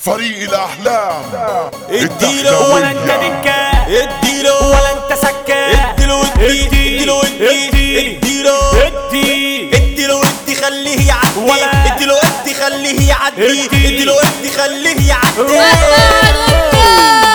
فريق الأحلام اديله ولا انت دكة اديله ولا انت سكة اديله ادي ادي اديله ادي ادي اديله ادي اديله ادي خليه يعدي ولا. اديله ادي خليه يعدي ادي. اديله ادي خليه يعدي روح.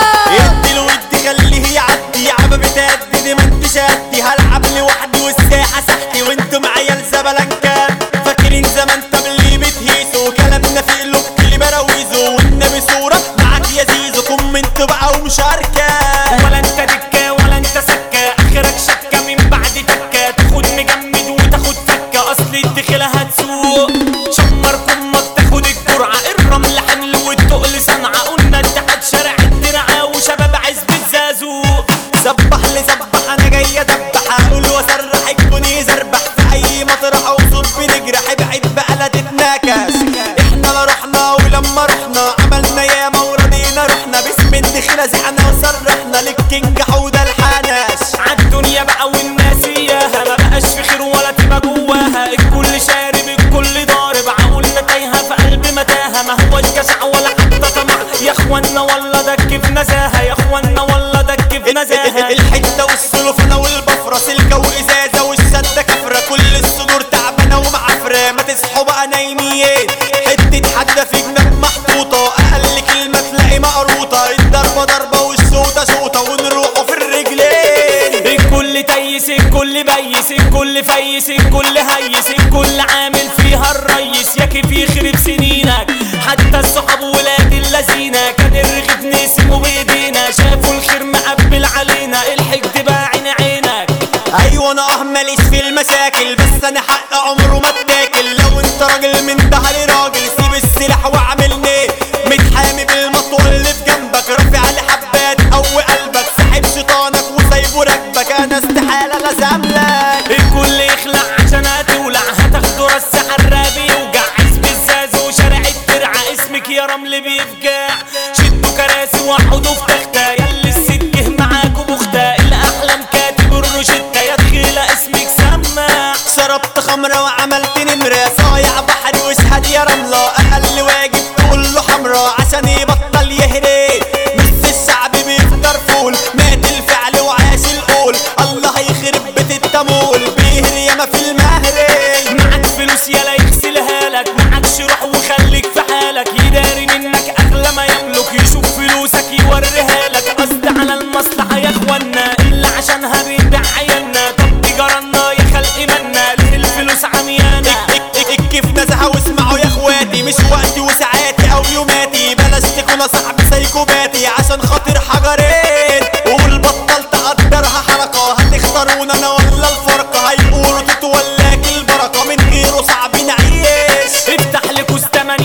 اديله ادي خليه يعدي يا عم بتهدي ما انت شادي هلعب لوحدي والساحه سحتي وانتم عيال زبلنكات فاكرين زمان طب اللي بتهيسوا كلامنا في قلوب اللي براويزو والنبي صوره معاك يا زيزو كومنت بقى ومشاركه ولا انت دكة ولا انت سكة اخرك شكة من بعد تكة تاخد مجمد وتاخد فكة اصل الدخلة هتسوق شمر كمك تاخد الجرعة الرمل حمل والتقل صنعة قلنا اتحاد شارع الدرعة وشباب عزب الزازوق سبح لي سبح انا جاي ادبح اقول واسرح الكون يزربح في اي مطرح وصوت بنجرح ابعد بقى لا تتناكس احنا لا رحنا ولما رحنا عملنا ياما ورضينا رحنا باسم الدخيله زعنا وصرحنا للكينج حوده الحنش عالدنيا بقى والناس اياها ما بقاش في خير ولا تبقى جواها الكل شارب الكل ضارب عقولنا تايهه في قلب متاهه ما هو الجشع ولا حتى طمع يا اخوانا والله دك في نزاهه يا اخوانا والله دك في نزاهه الحته والسلوفنه والبفره سلكه وازازه والشده كفره كل الصدور تعبانه ومعفره ما تصحوا بقى نايمين حته حده في جنب محطوطه اقل كلمه تلاقي مقروطه الضربه ضربه والشوطه شوطه ونروحوا في الرجلين الكل تيس الكل بيس الكل فيس الكل هيس الكل عامل فيها الريس يا كيف يخرب سنينك حتى الصحاب ولاد اللذينة كان الرغيف نسمه بايدينا شافوا الخير مقبل علينا الحقد باعن عينك ايوه انا اه ماليش في المشاكل بس انا حق عمره ما اتاكل لو انت راجل من دهري راجل سيب السلاح واعملني متحامي بالمطوه اللي في جنبك رافع على حبات قوي قلبك ساحب شيطانك وسايبه راكبك انا استحاله لازم لك الكل يخلع عشان هتولع هتاخدوا رص حرابي يوجع حزب الزاز وشارع الدرع اسمك يا رمل بيفجع شدوا كراسي وحدوا في تختة ياللي الست جه معاكوا بختة الاحلام كاتب الروشتة يا دخيلة اسمك سماع شربت خمرة وعملت نمرة صايع بحر واشهد يا رملة أقل واجب تقول له حمرا عشان يبطل يهري نص الشعب بيفطر فول مات الفعل وعاش القول الله يخرب بيت التمول بيهري ياما في المهري معاك فلوس يلا يغسلها لك معاكش روح وخليك في حالك يداري منك اغلى ما يملك يشوف فلوسك يوريها لك قصد على المصلحة يا اخوانا اللي عشانها بيبيع عيالنا طب تجارنا يا خلق منا ليه الفلوس عميانة كيف نزهة واسمعوا يا اخواتي مش وقتي وساعاتي او يوماتي بلاش تكونوا صاحب سايكوباتي عشان خاطر حجرين وقول بطلت اقدرها حركة هتختارونا انا ولا الفرقة هيقولوا تتولاك البركة من غيره صعب نعيش افتح لكوس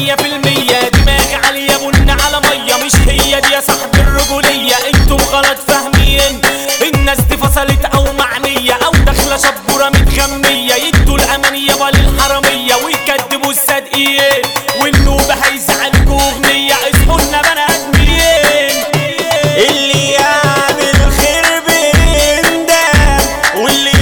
8% دماغي عالية بن على مية مش هي دي يا صاحب الرجولية انتم غلط فاهمين الناس دي فصلت او معنية او داخلة شبورة متغمية يدوا الامانية للحرامية ويكدبوا الصادقين والنوبة هيزعلكوا اغنية اصحوا لنا بني ادمين اللي يعمل خير بيندم واللي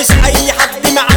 مش اي حد معاه